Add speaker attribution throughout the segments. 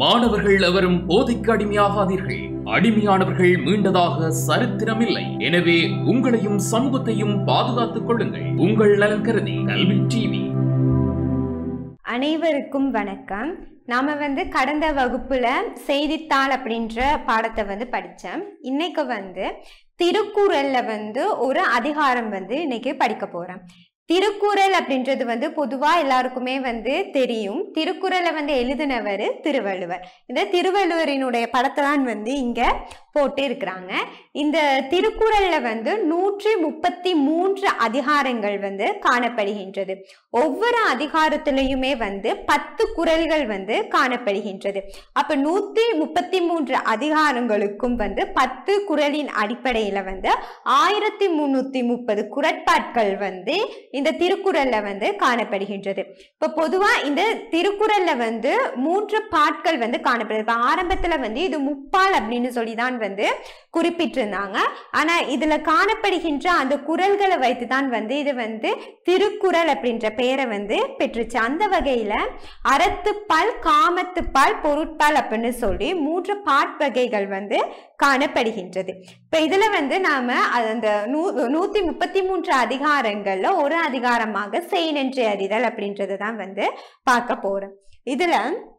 Speaker 1: மாணவர்கள் எவரும் போதைக்கு அடிமையாகாதீர்கள் அடிமையானவர்கள் மீண்டதாக சரித்திரமில்லை எனவே உங்களையும் சமூகத்தையும் பாதுகாத்துக் கொள்ளுங்கள் உங்கள் நலன் கருதி கல்வி டிவி
Speaker 2: அனைவருக்கும் வணக்கம் நாம வந்து கடந்த வகுப்புல செய்தித்தாள் அப்படின்ற பாடத்தை வந்து படித்தோம் இன்னைக்கு வந்து திருக்குறள்ல வந்து ஒரு அதிகாரம் வந்து இன்னைக்கு படிக்க போறோம் திருக்குறள் அப்படின்றது வந்து பொதுவா எல்லாருக்குமே வந்து தெரியும் திருக்குறளை வந்து எழுதினவர் திருவள்ளுவர் இந்த திருவள்ளுவரினுடைய படத்தை தான் வந்து இங்க போட்டு இருக்கிறாங்க இந்த திருக்குறள்ல வந்து நூற்றி முப்பத்தி மூன்று அதிகாரங்கள் வந்து காணப்படுகின்றது ஒவ்வொரு அதிகாரத்திலையுமே வந்து பத்து குறள்கள் வந்து காணப்படுகின்றது அப்ப நூத்தி முப்பத்தி மூன்று அதிகாரங்களுக்கும் வந்து பத்து குறளின் அடிப்படையில வந்து ஆயிரத்தி முன்னூத்தி முப்பது குரட்பாட்கள் வந்து இந்த திருக்குறள்ல வந்து காணப்படுகின்றது இப்ப பொதுவா இந்த திருக்குறள்ல வந்து மூன்று பாட்கள் வந்து காணப்படுது இப்ப ஆரம்பத்துல வந்து இது முப்பால் அப்படின்னு சொல்லி தான் வந்து குறிப்பிட்டிருந்தாங்க ஆனா இதுல காணப்படுகின்ற அந்த குறள்களை வைத்து தான் வந்து இது வந்து திருக்குறள் அப்படின்ற பெயரை வந்து பெற்றுச்சு அந்த வகையில அறத்துப்பால் காமத்துப்பால் பொருட்பால் அப்படின்னு சொல்லி மூன்று பாட் வகைகள் வந்து காணப்படுகின்றது இப்ப இதுல வந்து நாம அந்த நூ நூத்தி முப்பத்தி மூன்று அதிகாரங்கள்ல ஒரு அதிகாரமாக செய் நன்றி அறிதல் அப்படின்றது தான் வந்து பார்க்க போறோம் இதுல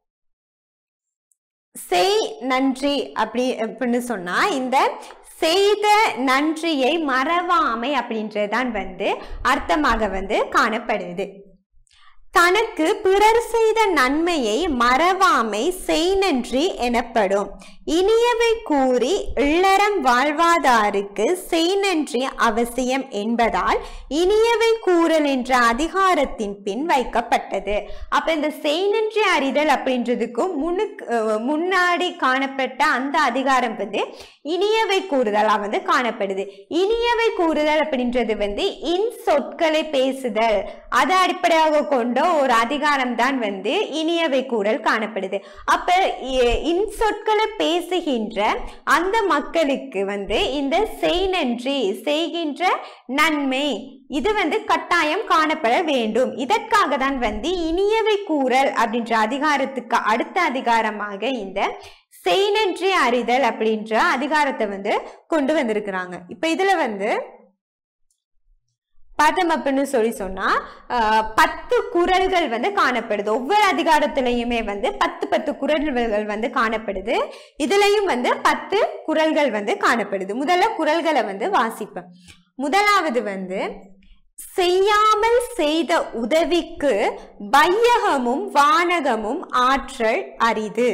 Speaker 2: செய் நன்றி அப்படி அப்படின்னு சொன்னா இந்த செய்த நன்றியை மறவாமை அப்படின்றதுதான் வந்து அர்த்தமாக வந்து காணப்படுது தனக்கு பிறர் செய்த நன்மையை மறவாமை செய் நன்றி எனப்படும் இனியவை கூறி இல்லறம் வாழ்வாதாருக்கு செய் நன்றி அவசியம் என்பதால் இனியவை கூறல் என்ற அதிகாரத்தின் பின் வைக்கப்பட்டது அப்ப இந்த செய் நன்றி அறிதல் அப்படின்றதுக்கும் முன்னுக்கு அஹ், முன்னாடி காணப்பட்ட அந்த அதிகாரம் வந்து இனியவை கூறுதலா வந்து காணப்படுது இனியவை கூறுதல் அப்படின்றது வந்து இன் சொற்களை பேசுதல் அதை அடிப்படையாக கொண்ட ஒரு அதிகாரம் தான் வந்து இனியவை கூறல் காணப்படுது அப்ப இ- இன் சொற்களை பேசுகின்ற அந்த மக்களுக்கு வந்து இந்த செய் நன்றி செய்கின்ற நன்மை இது வந்து கட்டாயம் காணப்பட வேண்டும் இதற்காக தான் வந்து இனியவை கூறல் அப்படின்ற அதிகாரத்துக்கு அடுத்த அதிகாரமாக இந்த செய் நன்றி அறிதல் அப்படின்ற அதிகாரத்தை வந்து கொண்டு வந்திருக்கிறாங்க இப்ப இதுல வந்து பார்த்தோம் அப்படின்னு சொல்லி சொன்னா ஆஹ், பத்து குறள்கள் வந்து காணப்படுது ஒவ்வொரு அதிகாரத்திலையுமே வந்து பத்து பத்து குறள்கள் வந்து காணப்படுது இதுலயும் வந்து பத்து குறள்கள் வந்து காணப்படுது முதல்ல குறள்களை வந்து வாசிப்பேன் முதலாவது வந்து செய்யாமல் செய்த உதவிக்கு வையகமும் வானகமும் ஆற்றல் அரிது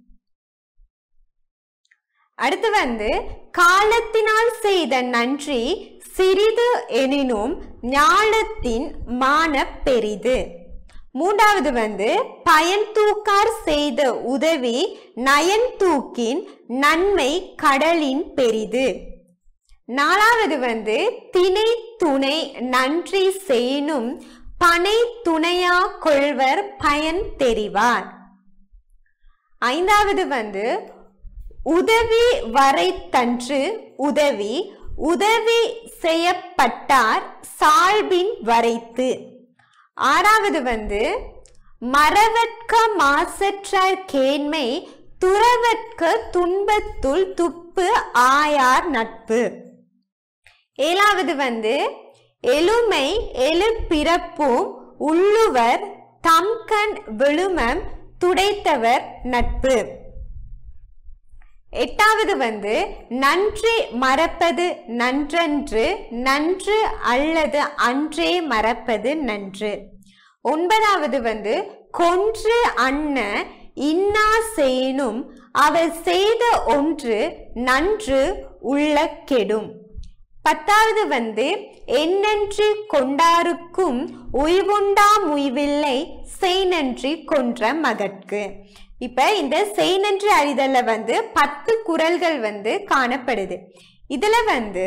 Speaker 2: அடுத்து வந்து காலத்தினால் செய்த நன்றி சிறிது எனினும் ஞானத்தின் மான பெரிது மூன்றாவது வந்து பயன் தூக்கார் செய்த உதவி நயன் தூக்கின் நன்மை கடலின் பெரிது நாலாவது வந்து திணை துணை நன்றி செய்யினும் பனை துணையா கொள்வர் பயன் தெரிவார் ஐந்தாவது வந்து உதவி வரைத்தன்று உதவி உதவி செய்யப்பட்டார் சால்பின் வரைத்து ஆறாவது வந்து மறவற்க மாசற்றார் கேண்மை துறவற்க துன்பத்துள் துப்பு ஆயார் நட்பு ஏழாவது வந்து எளுமை எழு பிறப்பும் உள்ளுவர் தம்கண் விழுமம் துடைத்தவர் நட்பு எட்டாவது வந்து நன்றி மறப்பது நன்றன்று நன்று அல்லது அன்றே மறப்பது நன்று ஒன்பதாவது வந்து கொன்று அன்ன இன்னா செய்யினும் அவர் செய்த ஒன்று நன்று உள்ள கெடும் பத்தாவது வந்து எண்ணன்றி கொண்டாருக்கும் உய்வுண்டாம் உய்வில்லை செய் நன்றி கொன்ற மகட்கு இப்ப இந்த செய் நன்றி அறிதல்ல வந்து பத்து குறள்கள் வந்து காணப்படுது இதுல வந்து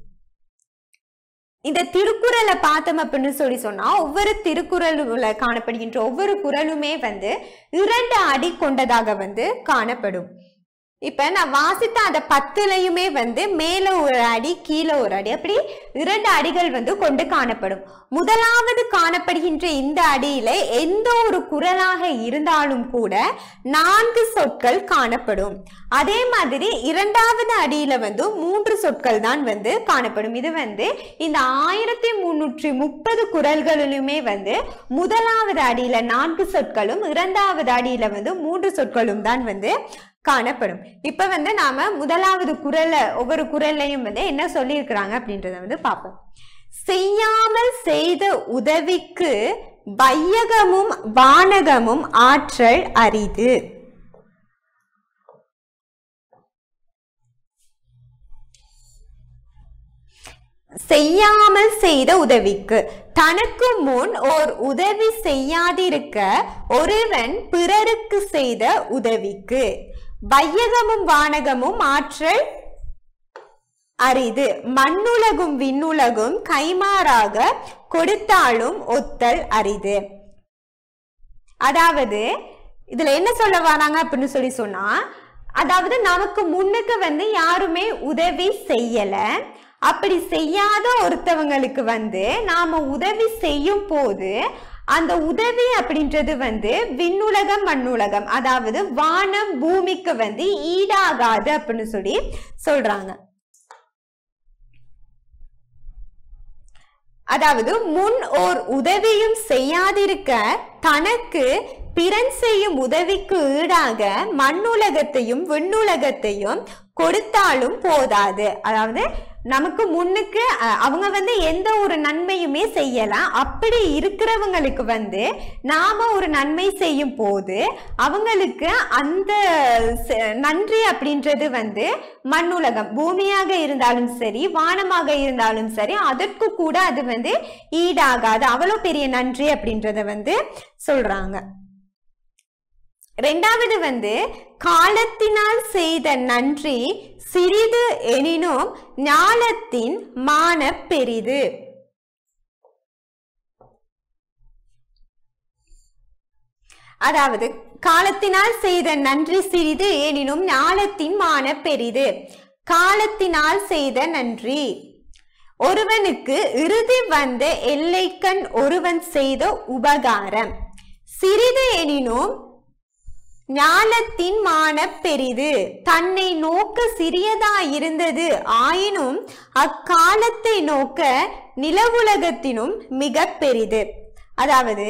Speaker 2: இந்த திருக்குறளை பார்த்தோம் அப்படின்னு சொல்லி சொன்னா ஒவ்வொரு திருக்குறளுல காணப்படுகின்ற ஒவ்வொரு குறளுமே வந்து இரண்டு அடி கொண்டதாக வந்து காணப்படும் இப்ப நான் வாசித்த அந்த பத்துலையுமே வந்து மேல ஒரு அடி கீழே ஒரு அடி அப்படி இரண்டு அடிகள் வந்து கொண்டு காணப்படும் முதலாவது காணப்படுகின்ற இந்த அடியில எந்த ஒரு குரலாக இருந்தாலும் கூட நான்கு சொற்கள் காணப்படும் அதே மாதிரி இரண்டாவது அடியில வந்து மூன்று சொற்கள் தான் வந்து காணப்படும் இது வந்து இந்த ஆயிரத்தி முன்னூற்றி முப்பது குரல்களிலுமே வந்து முதலாவது அடியில நான்கு சொற்களும் இரண்டாவது அடியில வந்து மூன்று சொற்களும் தான் வந்து காணப்படும் இப்ப வந்து நாம முதலாவது குரல்ல ஒவ்வொரு குரல்லையும் வந்து என்ன சொல்லியிருக்கிறாங்க அப்படின்றத வந்து பார்ப்போம் செய்யாமல் செய்த உதவிக்கு வையகமும் வானகமும் ஆற்றல் அரிது செய்யாமல் செய்த உதவிக்கு தனக்கு முன் ஓர் உதவி செய்யாதிருக்க ஒருவன் பிறருக்கு செய்த உதவிக்கு வையகமும் வானகமும் ஆற்றல் அரிது மண்ணுலகும் விண்ணுலகும் கைமாறாக கொடுத்தாலும் ஒத்தல் அரிது அதாவது இதுல என்ன சொல்ல வராங்க அப்படின்னு சொல்லி சொன்னா அதாவது நமக்கு முன்னுக்கு வந்து யாருமே உதவி செய்யல அப்படி செய்யாத ஒருத்தவங்களுக்கு வந்து நாம உதவி செய்யும் போது அந்த உதவி அப்படின்றது வந்து விண்ணுலகம் மண்ணுலகம் அதாவது வானம் பூமிக்கு வந்து ஈடாகாது அப்படின்னு சொல்லி சொல்றாங்க அதாவது முன் ஓர் உதவியும் செய்யாதிருக்க தனக்கு பிறன் செய்யும் உதவிக்கு ஈடாக மண்ணுலகத்தையும் விண்ணுலகத்தையும் கொடுத்தாலும் போதாது அதாவது நமக்கு முன்னுக்கு அஹ், அவங்க வந்து எந்த ஒரு நன்மையுமே செய்யலாம் அப்படி இருக்கிறவங்களுக்கு வந்து நாம ஒரு நன்மை செய்யும் போது அவங்களுக்கு அந்த ச- நன்றி அப்படின்றது வந்து மண்ணுலகம் பூமியாக இருந்தாலும் சரி வானமாக இருந்தாலும் சரி அதற்கு கூட அது வந்து ஈடாகாது அவ்வளோ பெரிய நன்றி அப்படின்றத வந்து சொல்றாங்க ரெண்டாவது வந்து காலத்தினால் செய்த நன்றி சிறிது எனினும் ஞானத்தின் மான பெரிது அதாவது காலத்தினால் செய்த நன்றி சிறிது எனினும் ஞானத்தின் மான பெரிது காலத்தினால் செய்த நன்றி ஒருவனுக்கு இறுதி வந்த எல்லைக்கண் ஒருவன் செய்த உபகாரம் சிறிது எனினும் ஞானத்தின் மான பெரிது தன்னை நோக்க சிறியதாயிருந்தது ஆயினும் அக்காலத்தை நோக்க நிலவுலகத்தினும் மிக பெரிது அதாவது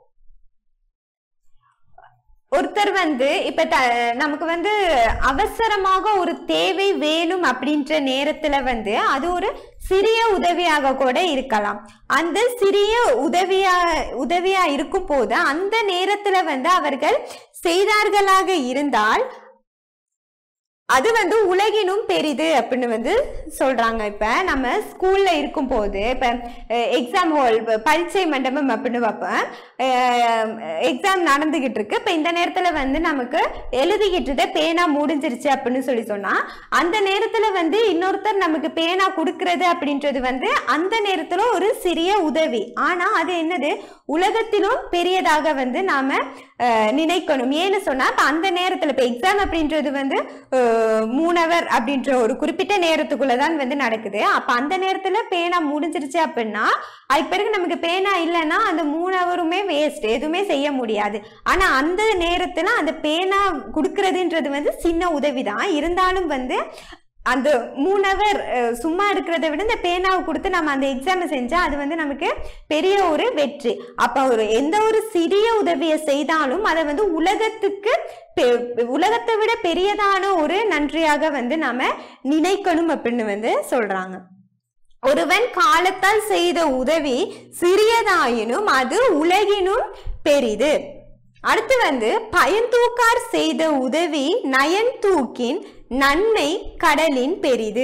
Speaker 2: ஒருத்தர் வந்து இப்ப த நமக்கு வந்து அவசரமாக ஒரு தேவை வேணும் அப்படின்ற நேரத்துல வந்து அது ஒரு சிறிய உதவியாக கூட இருக்கலாம் அந்த சிறிய உதவியா உதவியா இருக்கும் போது அந்த நேரத்துல வந்து அவர்கள் செய்தார்களாக இருந்தால் அது வந்து உலகினும் பெரிது அப்படின்னு வந்து சொல்றாங்க இப்ப நம்ம ஸ்கூல்ல இருக்கும் போது இப்ப எக்ஸாம் ஹால் பரீட்சை மண்டபம் அப்படின்னு பார்ப்போம் எக்ஸாம் நடந்துகிட்டு இருக்கு இப்ப இந்த நேரத்துல வந்து நமக்கு எழுதிக்கிட்டு இருந்த பேனா முடிஞ்சிருச்சு அப்படின்னு சொல்லி சொன்னா அந்த நேரத்துல வந்து இன்னொருத்தர் நமக்கு பேனா கொடுக்கறது அப்படின்றது வந்து அந்த நேரத்துல ஒரு சிறிய உதவி ஆனா அது என்னது உலகத்திலும் பெரியதாக வந்து நாம அஹ், நினைக்கணும் ஏன்னு சொன்னா இப்ப அந்த நேரத்துல இப்ப எக்ஸாம் அப்படின்றது வந்து மூணு ஹவர் அப்படின்ற ஒரு குறிப்பிட்ட நேரத்துக்குள்ளதான் வந்து நடக்குது அப்ப அந்த நேரத்துல பேனா முடிஞ்சிருச்சு அப்படின்னா அதுக்கு பிறகு நமக்கு பேனா இல்லைன்னா அந்த மூணு ஹவருமே வேஸ்ட் எதுவுமே செய்ய முடியாது ஆனா அந்த நேரத்துல அந்த பேனா கொடுக்கறதுன்றது வந்து சின்ன உதவி தான் இருந்தாலும் வந்து அந்த மூணு ஹவர் சும்மா இருக்கிறத விட இந்த பேனாவை கொடுத்து நம்ம அந்த எக்ஸாமை செஞ்சா அது வந்து நமக்கு பெரிய ஒரு வெற்றி அப்ப ஒரு எந்த ஒரு சிறிய உதவியை செய்தாலும் அதை வந்து உலகத்துக்கு பெ- உலகத்தை விட பெரியதான ஒரு நன்றியாக வந்து நாம நினைக்கணும் அப்படின்னு வந்து சொல்றாங்க ஒருவன் காலத்தால் செய்த உதவி சிறியதாயினும் அது உலகினும் பெரிது அடுத்து வந்து பயன்தூக்கார் செய்த உதவி நயன் தூக்கின் நன்மை கடலின் பெரிது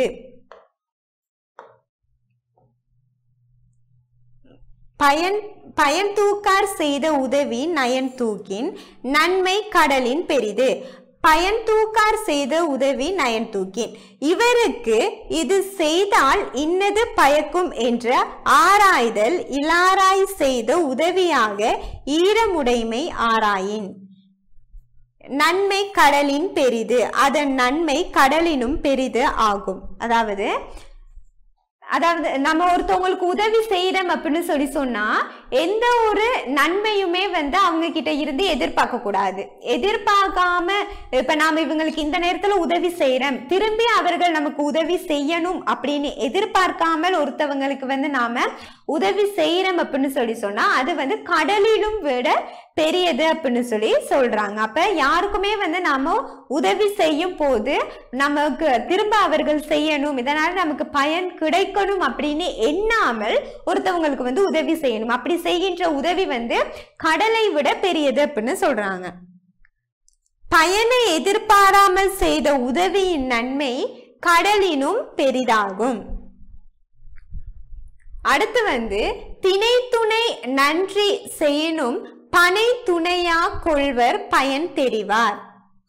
Speaker 2: பயன் பயன் தூக்கார் செய்த உதவி நயன் தூக்கின் நன்மை கடலின் பெரிது பயன் தூக்கார் செய்த உதவி நயன் தூக்கின் இவருக்கு இது செய்தால் இன்னது பயக்கும் என்ற ஆராய்தல் இலாராய் செய்த உதவியாக ஈரமுடைமை ஆராயின் நன்மை கடலின் பெரிது அதன் நன்மை கடலினும் பெரிது ஆகும் அதாவது அதாவது நம்ம ஒருத்தவங்களுக்கு உதவி செய்யறோம் அப்படின்னு சொல்லி சொன்னா எந்த ஒரு நன்மையுமே வந்து அவங்க கிட்ட இருந்து எதிர்பார்க்க கூடாது எதிர்பார்க்காம இப்ப நாம இவங்களுக்கு இந்த நேரத்துல உதவி செய்யறோம் திரும்பி அவர்கள் நமக்கு உதவி செய்யணும் அப்படின்னு எதிர்பார்க்காமல் ஒருத்தவங்களுக்கு வந்து நாம உதவி செய்யறோம் அப்படின்னு சொல்லி சொன்னா அது வந்து கடலிலும் விட பெரியது அப்படின்னு சொல்லி சொல்றாங்க அப்ப யாருக்குமே வந்து நாம உதவி செய்யும் போது நமக்கு திரும்ப அவர்கள் செய்யணும் இதனால நமக்கு பயன் கிடைக்கணும் அப்படின்னு எண்ணாமல் ஒருத்தவங்களுக்கு வந்து உதவி செய்யணும் அப்படி செய்கின்ற உதவி வந்து கடலை விட பெரியது அப்படின்னு சொல்றாங்க பயனை எதிர்பாராமல் செய்த உதவியின் நன்மை கடலினும் பெரிதாகும் அடுத்து வந்து திணை துணை நன்றி செய்யணும் பனை துணையா கொள்வர் பயன் தெரிவார்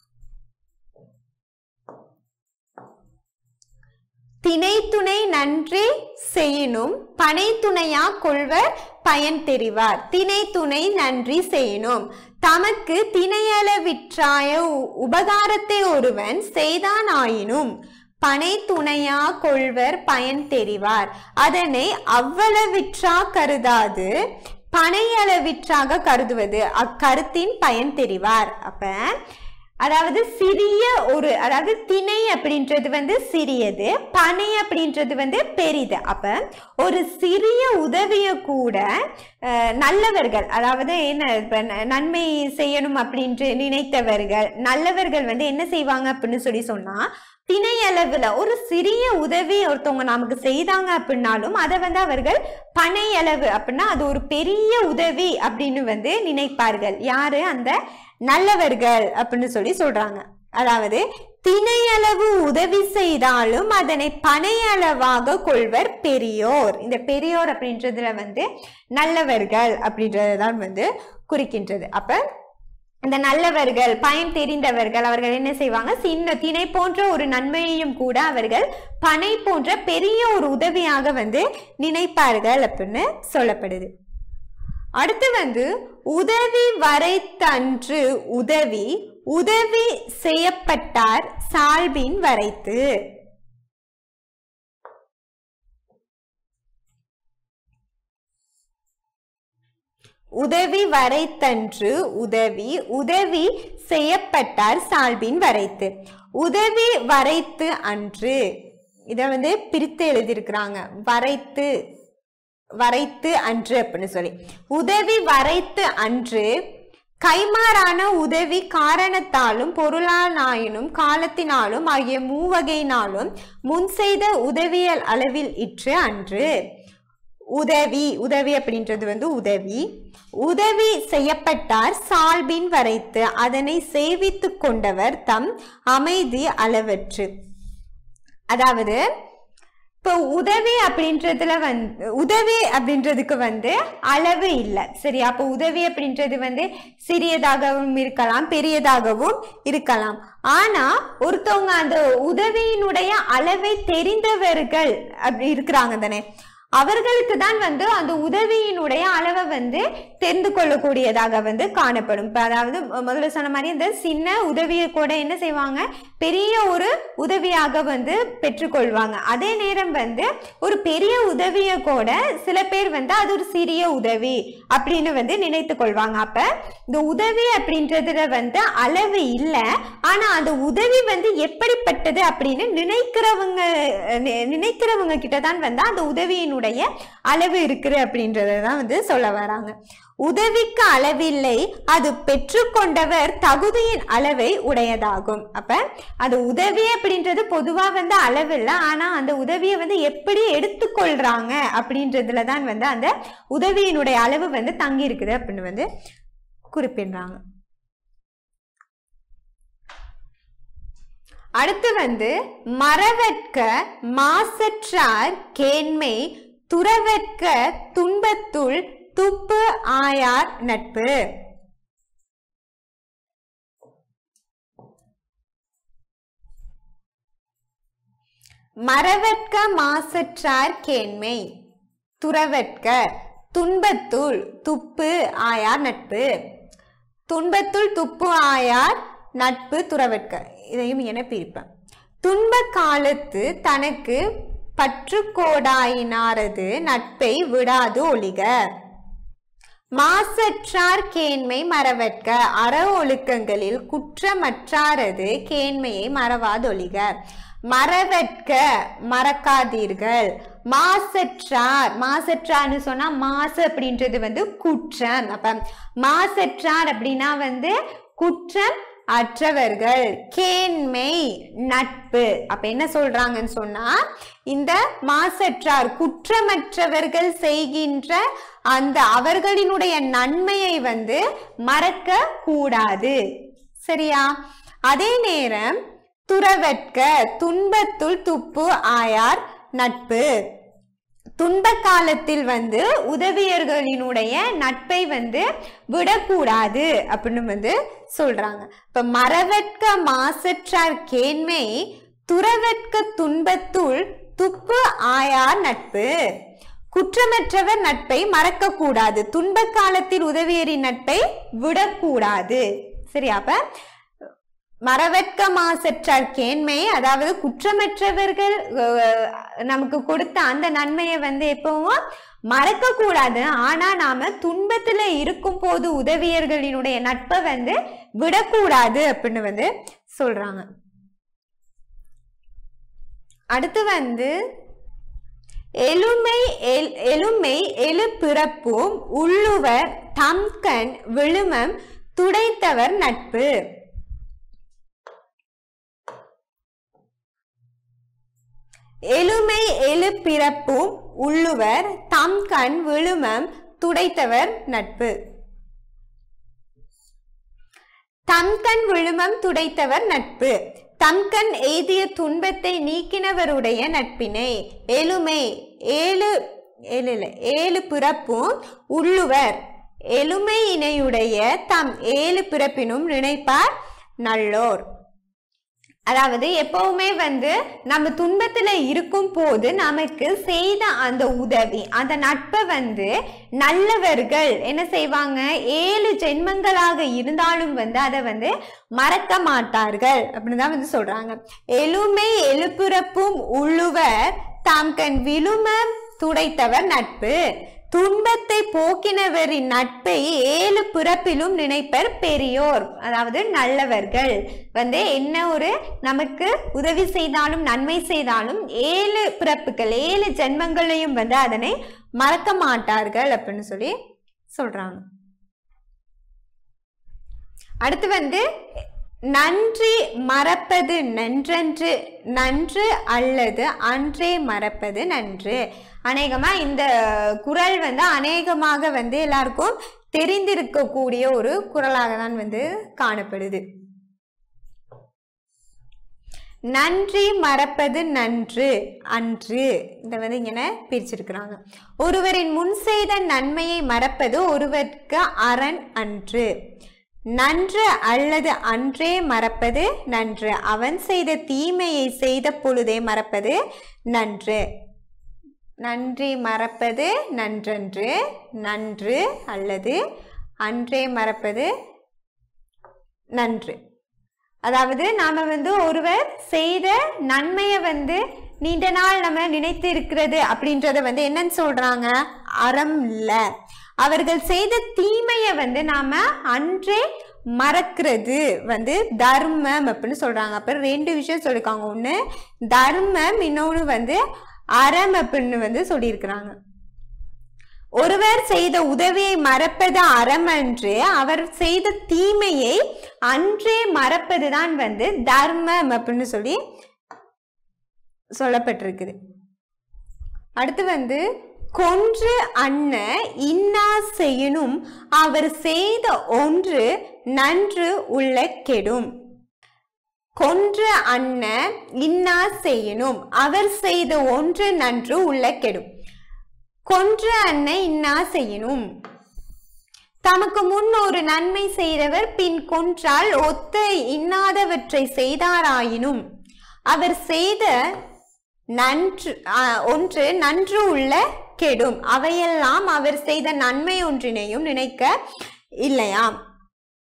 Speaker 2: திணை துணை நன்றி செய்யணும் பனை துணையா கொள்வர் பயன் தெரிவார் திணை துணை நன்றி செய்யணும் தமக்கு திணையளவிற்றாய உ- உபகாரத்தை ஒருவன் செய்தான் ஆயினும் பனை துணையா கொள்வர் பயன் தெரிவார் அதனை அவ்வளவிற்றா கருதாது பனையளவிற்றாக கருதுவது அக்கருத்தின் பயன் தெரிவார் அப்ப அதாவது சிறிய ஒரு அதாவது திணை அப்படின்றது வந்து சிறியது பனை அப்படின்றது வந்து பெரிது அப்ப ஒரு சிறிய உதவியை கூட அஹ், நல்லவர்கள் அதாவது என்ன இப்ப ந- நன்மை செய்யணும் அப்படின்ட்டு நினைத்தவர்கள் நல்லவர்கள் வந்து என்ன செய்வாங்க அப்படின்னு சொல்லி சொன்னா திணை அளவுல ஒரு சிறிய உதவி ஒருத்தவங்க நமக்கு செய்தாங்க அப்படின்னாலும் அதை வந்து அவர்கள் பனை அளவு அப்படின்னா அது ஒரு பெரிய உதவி அப்படின்னு வந்து நினைப்பார்கள் யாரு அந்த நல்லவர்கள் அப்படின்னு சொல்லி சொல்றாங்க அதாவது திணையளவு உதவி செய்தாலும் அதனை பனையளவாக கொள்வர் பெரியோர் இந்த பெரியோர் அப்படின்றதுல வந்து நல்லவர்கள் அப்படின்றதுதான் வந்து குறிக்கின்றது அப்ப இந்த நல்லவர்கள் பயன் தெரிந்தவர்கள் அவர்கள் என்ன செய்வாங்க சின்ன திணை போன்ற ஒரு நன்மையையும் கூட அவர்கள் பனை போன்ற பெரிய ஒரு உதவியாக வந்து நினைப்பார்கள் அப்படின்னு சொல்லப்படுது அடுத்து வந்து உதவி வரைத்தன்று உதவி உதவி செய்யப்பட்டார் சால்பின் வரைத்து உதவி வரைத்தன்று உதவி உதவி செய்யப்பட்டார் சால்பின் வரைத்து உதவி வரைத்து அன்று இதை வந்து பிரித்து எழுதியிருக்கிறாங்க வரைத்து வரைத்து அன்று அப்படின்னு சொல்லி உதவி வரைத்து அன்று கைமாறான உதவி காரணத்தாலும் பொருளானாயினும் காலத்தினாலும் ஆகிய மூவகையினாலும் முன் செய்த உதவியல் அளவில் இற்று அன்று உதவி உதவி அப்படின்றது வந்து உதவி உதவி செய்யப்பட்டார் சால்பின் வரைத்து அதனை சேவித்து கொண்டவர் தம் அமைதி அளவற்று அதாவது இப்போ உதவி அப்படின்றதுல வந்து உதவி அப்படின்றதுக்கு வந்து அளவு இல்லை சரி அப்போ உதவி அப்படின்றது வந்து சிறியதாகவும் இருக்கலாம் பெரியதாகவும் இருக்கலாம் ஆனா ஒருத்தவங்க அந்த உதவியினுடைய அளவை தெரிந்தவர்கள் அப்படி இருக்கிறாங்க தானே அவர்களுக்கு தான் வந்து அந்த உதவியினுடைய அளவை வந்து தெரிந்து கொள்ளக்கூடியதாக வந்து காணப்படும் இப்போ அதாவது மு- முதல்ல சொன்ன மாதிரி இந்த சின்ன உதவியை கூட என்ன செய்வாங்க பெரிய ஒரு உதவியாக வந்து பெற்றுக்கொள்வாங்க அதே நேரம் வந்து ஒரு பெரிய உதவியை கூட சில பேர் வந்து அது ஒரு சிறிய உதவி அப்படின்னு வந்து நினைத்து கொள்வாங்க அப்ப இந்த உதவி அப்படின்றதுல வந்து அளவு இல்லை ஆனா அந்த உதவி வந்து எப்படிப்பட்டது அப்படின்னு நினைக்கிறவங்க நி- நினைக்கிறவங்க கிட்ட தான் வந்து அந்த உதவியினுடைய அளவு இருக்குது அப்படின்றத தான் வந்து சொல்ல வராங்க உதவிக்கு அளவில்லை அது பெற்றுக்கொண்டவர் தகுதியின் அளவை உடையதாகும் அப்ப அது உதவி அப்படின்றது பொதுவா வந்து அளவு இல்லை ஆனா அந்த உதவியை வந்து எப்படி எடுத்துக்கொள்றாங்க அப்படின்றதுல தான் வந்து அந்த உதவியினுடைய அளவு வந்து தங்கி இருக்குது அப்படின்னு வந்து குறிப்பிடுறாங்க அடுத்து வந்து மறவற்க மாசற்றார் கேண்மை துறவற்க துன்பத்துள் துப்பு ஆயார் நட்பு மறவற்க மாசற்றார் கேண்மை துறவற்க துன்பத்துள் துப்பு ஆயார் நட்பு துன்பத்துள் துப்பு ஆயார் நட்பு துறவற்க இதையும் என பிரிப்பேன் துன்ப காலத்து தனக்கு பற்றுக்கோடாயினாரது நட்பை விடாது ஒளிக மாசற்றார் கேண்மை மறவற்க அற ஒழுக்கங்களில் குற்றமற்றாரது கேண்மையை மறவாதொழிக மறவற்க மறக்காதீர்கள் மாசற்றார் மாசற்றார்னு சொன்னா மாசு அப்படின்றது வந்து குற்றம் அப்ப மாசற்றார் அப்படின்னா வந்து குற்றம் அற்றவர்கள் கேண்மை நட்பு அப்ப என்ன சொல்றாங்கன்னு சொன்னா இந்த மாசற்றார் குற்றமற்றவர்கள் செய்கின்ற அந்த அவர்களினுடைய நன்மையை வந்து மறக்க கூடாது சரியா அதே நேரம் துறவற்க துன்பத்துள் துப்பு ஆயார் நட்பு துன்ப காலத்தில் வந்து உதவியர்களினுடைய நட்பை வந்து விடக்கூடாது அப்படின்னு வந்து சொல்றாங்க இப்ப மறவற்க மாசற்றார் கேண்மை துறவற்க துன்பத்துள் துப்பு ஆயார் நட்பு குற்றமற்றவர் நட்பை மறக்க கூடாது துன்ப காலத்தில் உதவியரின் நட்பை விடக்கூடாது சரி அப்ப மறவற்க மாசற்றார் கேண்மை அதாவது குற்றமற்றவர்கள் அஹ், நமக்கு கொடுத்த அந்த நன்மையை வந்து எப்பவும் மறக்க கூடாது ஆனா நாம துன்பத்துல இருக்கும் போது உதவியர்களினுடைய நட்பை வந்து விடக்கூடாது அப்படின்னு வந்து சொல்றாங்க அடுத்து வந்து எலுமை எல் எலுமை எழு பிறப்பும் உள்ளுவர் தம்கண் விழுமம் துடைத்தவர் நட்பு எலுமை எழு பிறப்பும் உள்ளுவர் தம் கண் விழுமம் துடைத்தவர் நட்பு தம் கண் விழுமம் துடைத்தவர் நட்பு தம் கண் எய்திய துன்பத்தை நீக்கினவருடைய நட்பினை எலுமை ஏழு ஏழு இல்ல, ஏழு பிறப்பும் உள்ளுவர் எலுமை இணையுடைய தம் ஏழு பிறப்பினும் நினைப்பார் நல்லோர் அதாவது எப்பவுமே வந்து நம்ம துன்பத்துல இருக்கும் போது நமக்கு செய்த அந்த உதவி அந்த நட்பை வந்து நல்லவர்கள் என்ன செய்வாங்க ஏழு ஜென்மங்களாக இருந்தாலும் வந்து அதை வந்து மறக்க மாட்டார்கள் அப்படின்னு தான் வந்து சொல்றாங்க எலுமை எழுப்புறப்பும் உள்ளுவர் தாம் கண் விழும துடைத்தவர் நட்பு துன்பத்தை போக்கினவரின் நட்பை ஏழு பிறப்பிலும் நினைப்பர் பெரியோர் அதாவது நல்லவர்கள் வந்து என்ன ஒரு நமக்கு உதவி செய்தாலும் நன்மை செய்தாலும் ஏழு பிறப்புகள் ஏழு ஜென்மங்களையும் வந்து அதனை மறக்க மாட்டார்கள் அப்படின்னு சொல்லி சொல்றாங்க அடுத்து வந்து நன்றி மறப்பது நன்றன்று நன்று அல்லது அன்றே மறப்பது நன்று அநேகமா இந்த குரல் வந்து அநேகமாக வந்து எல்லாருக்கும் தெரிந்திருக்கக்கூடிய ஒரு குரலாக தான் வந்து காணப்படுது நன்றி மறப்பது நன்று அன்று இதை வந்து இങ്ങനെ பிரிச்சிருக்கிறாங்க ஒருவரின் முன் செய்த நன்மையை மறப்பது ஒருவருக்கு அரண் அன்று நன்று அல்லது அன்றே மறப்பது நன்று அவன் செய்த தீமையை செய்த பொழுதே மறப்பது நன்று நன்றி மறப்பது நன்றன்று நன்று அல்லது அன்றே மறப்பது நன்று அதாவது நாம வந்து ஒருவர் செய்த நன்மையை வந்து நீண்ட நாள் நம்ம நினைத்து இருக்கிறது அப்படின்றத வந்து என்னன்னு சொல்றாங்க அறம் இல்ல அவர்கள் செய்த தீமையை வந்து நாம அன்றே மறக்கிறது வந்து தர்மம் அப்படின்னு சொல்றாங்க அப்புறம் ரெண்டு விஷயம் சொல்லியிருக்காங்க ஒண்ணு தர்மம் இன்னொன்னு வந்து அறம் அப்படின்னு வந்து சொல்லியிருக்கிறாங்க ஒருவர் செய்த உதவியை மறப்பது அறமன்று அவர் செய்த தீமையை அன்றே மறப்பதுதான் வந்து தர்மம் அப்படின்னு சொல்லி சொல்லப்பட்டிருக்குது அடுத்து வந்து கொன்று அன்ன இன்னா செய்யணும் அவர் செய்த ஒன்று நன்று உள்ள கெடும் கொன்று அன்ன இன்னா செய்யணும் அவர் செய்த ஒன்று நன்று உள்ள கெடும் கொன்று அன்ன இன்னா செய்யணும் தமக்கு முன் ஒரு நன்மை செய்தவர் பின் கொன்றால் ஒத்த இன்னாதவற்றை செய்தாராயினும் அவர் செய்த நன்று ஆ, ஒன்று நன்று உள்ள கெடும் அவையெல்லாம் அவர் செய்த நன்மை ஒன்றினையும் நினைக்க இல்லையாம்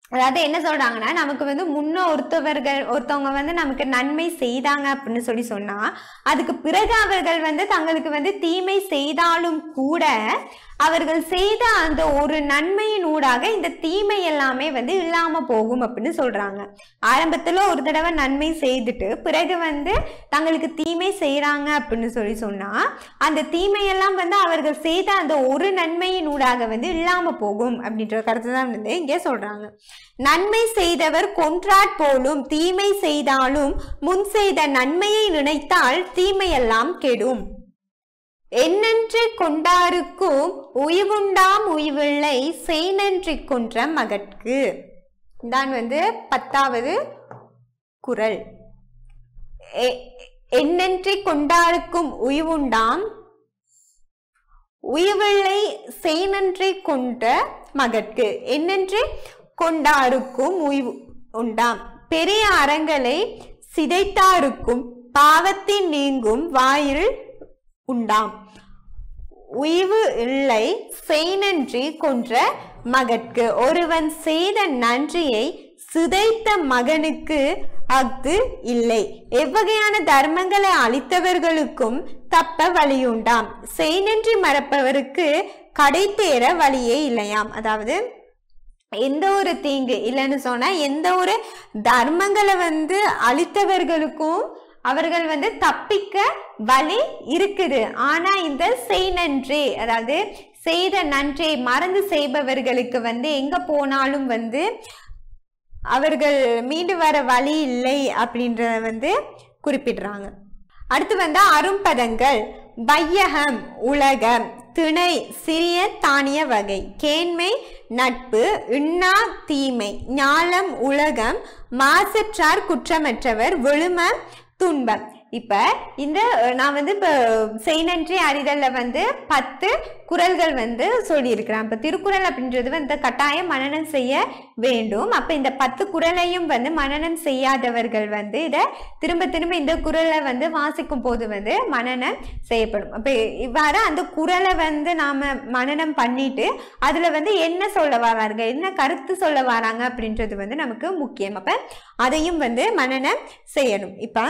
Speaker 2: அதாவது என்ன சொல்றாங்கன்னா நமக்கு வந்து முன்ன ஒருத்தவர்கள் ஒருத்தவங்க வந்து நமக்கு நன்மை செய்தாங்க அப்படின்னு சொல்லி சொன்னா அதுக்கு பிறகு அவர்கள் வந்து தங்களுக்கு வந்து தீமை செய்தாலும் கூட அவர்கள் செய்த அந்த ஒரு நன்மையின் ஊடாக இந்த தீமை எல்லாமே வந்து இல்லாம போகும் அப்படின்னு சொல்றாங்க ஆரம்பத்துல ஒரு தடவை நன்மை செய்துட்டு பிறகு வந்து தங்களுக்கு தீமை செய்றாங்க அப்படின்னு சொல்லி சொன்னா அந்த தீமையெல்லாம் வந்து அவர்கள் செய்த அந்த ஒரு நன்மையின் ஊடாக வந்து இல்லாம போகும் அப்படின்ற கருத்து தான் வந்து இங்கே சொல்றாங்க நன்மை செய்தவர் கொன்றாற் போலும் தீமை செய்தாலும் முன் செய்த நன்மையை நினைத்தால் தீமையெல்லாம் கெடும் என்னென்று கொண்டாருக்கும் உய்வுண்டாம் உய்வில்லை செய்நன்றி கொன்ற மகட்கு தான் வந்து பத்தாவது குறள் எ- என்னென்றி கொண்டாருக்கும் உய்வுண்டாம் உய்வில்லை செய்நன்றி கொன்ற மகட்கு என்னென்று கொண்டாருக்கும் உய்வு உண்டாம் பெரிய அறங்களை சிதைத்தாருக்கும் பாவத்தின் நீங்கும் வாயில் உண்டாம் உய்வு இல்லை செய்நன்றி கொன்ற மகட்கு ஒருவன் செய்த நன்றியை சிதைத்த மகனுக்கு அஃது இல்லை எவ்வகையான தர்மங்களை அளித்தவர்களுக்கும் தப்ப வழியுண்டாம் செய்நன்றி மறப்பவருக்கு கடை தேர வழியே இல்லையாம் அதாவது எந்த ஒரு தீங்கு இல்லைன்னு சொன்னா எந்த ஒரு தர்மங்களை வந்து அளித்தவர்களுக்கும் அவர்கள் வந்து தப்பிக்க வழி இருக்குது ஆனா இந்த செய் நன்றி அதாவது செய்த நன்றி மறந்து செய்பவர்களுக்கு வந்து எங்க போனாலும் வந்து அவர்கள் மீண்டு வர வழி இல்லை அப்படின்றத வந்து குறிப்பிடுறாங்க அடுத்து வந்து அரும்பதங்கள் வையகம் உலகம் திணை சிறிய தானிய வகை கேண்மை நட்பு இன்னா தீமை ஞாலம் உலகம் மாசற்றார் குற்றமற்றவர் விழும துன்பம் இப்ப இந்த அஹ், நான் வந்து இப்போ செய்நன்றி அறிதல்ல வந்து பத்து குறள்கள் வந்து சொல்லியிருக்கிறேன் இப்ப திருக்குறள் அப்படின்றது வந்து கட்டாயம் மனனம் செய்ய வேண்டும் அப்ப இந்த பத்து குறளையும் வந்து மனனம் செய்யாதவர்கள் வந்து இதை திரும்ப திரும்ப இந்த குறளை வந்து வாசிக்கும் போது வந்து மனனம் செய்யப்படும் அப்ப இவ்வாறு அந்த குறளை வந்து நாம மனனம் பண்ணிட்டு அதுல வந்து என்ன சொல்ல வராங்க என்ன கருத்து சொல்ல வராங்க அப்படின்றது வந்து நமக்கு முக்கியம் அப்ப அதையும் வந்து மனனம் செய்யணும் இப்ப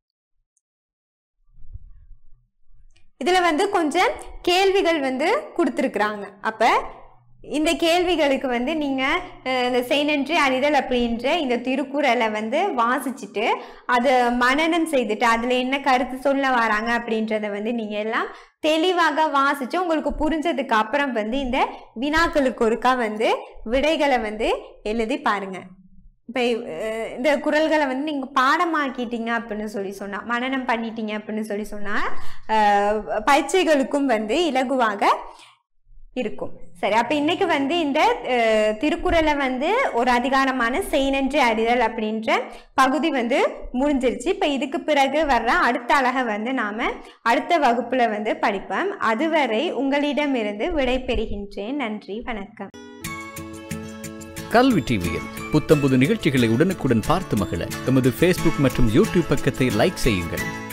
Speaker 2: இதுல வந்து கொஞ்சம் கேள்விகள் வந்து கொடுத்துருக்குறாங்க அப்ப இந்த கேள்விகளுக்கு வந்து நீங்க அஹ், இந்த செய்நன்றி அறிதல் அப்படின்ற இந்த திருக்குறளை வந்து வாசிச்சுட்டு அதை மனனம் செய்துட்டு அதுல என்ன கருத்து சொல்ல வராங்க அப்படின்றத வந்து நீங்க எல்லாம் தெளிவாக வாசிச்சு உங்களுக்கு புரிஞ்சதுக்கு அப்புறம் வந்து இந்த வினாக்களுக்கு ஒருக்கா வந்து விடைகளை வந்து எழுதி பாருங்க இப்போ இந்த குறள்களை வந்து நீங்கள் பாடமாக்கிட்டீங்க அப்படின்னு சொல்லி சொன்னால் மனனம் பண்ணிட்டீங்க அப்படின்னு சொல்லி சொன்னால் பரீட்சைகளுக்கும் வந்து இலகுவாக இருக்கும் சரி அப்போ இன்னைக்கு வந்து இந்த அஹ், திருக்குறளை வந்து ஒரு அதிகாரமான செய்நன்றி அறிதல் அப்படின்ற பகுதி வந்து முடிஞ்சிருச்சு இப்போ இதுக்கு பிறகு வர்ற அடுத்த அழகை வந்து நாம் அடுத்த வகுப்புல வந்து படிப்போம் அதுவரை உங்களிடமிருந்து விடை பெறுகின்றேன் நன்றி வணக்கம்
Speaker 3: கல்வி டிவியில் புத்தம்புது நிகழ்ச்சிகளை உடனுக்குடன் பார்த்து மகிழ எமது ஃபேஸ்புக் மற்றும் யூடியூப் பக்கத்தை லைக் செய்யுங்கள்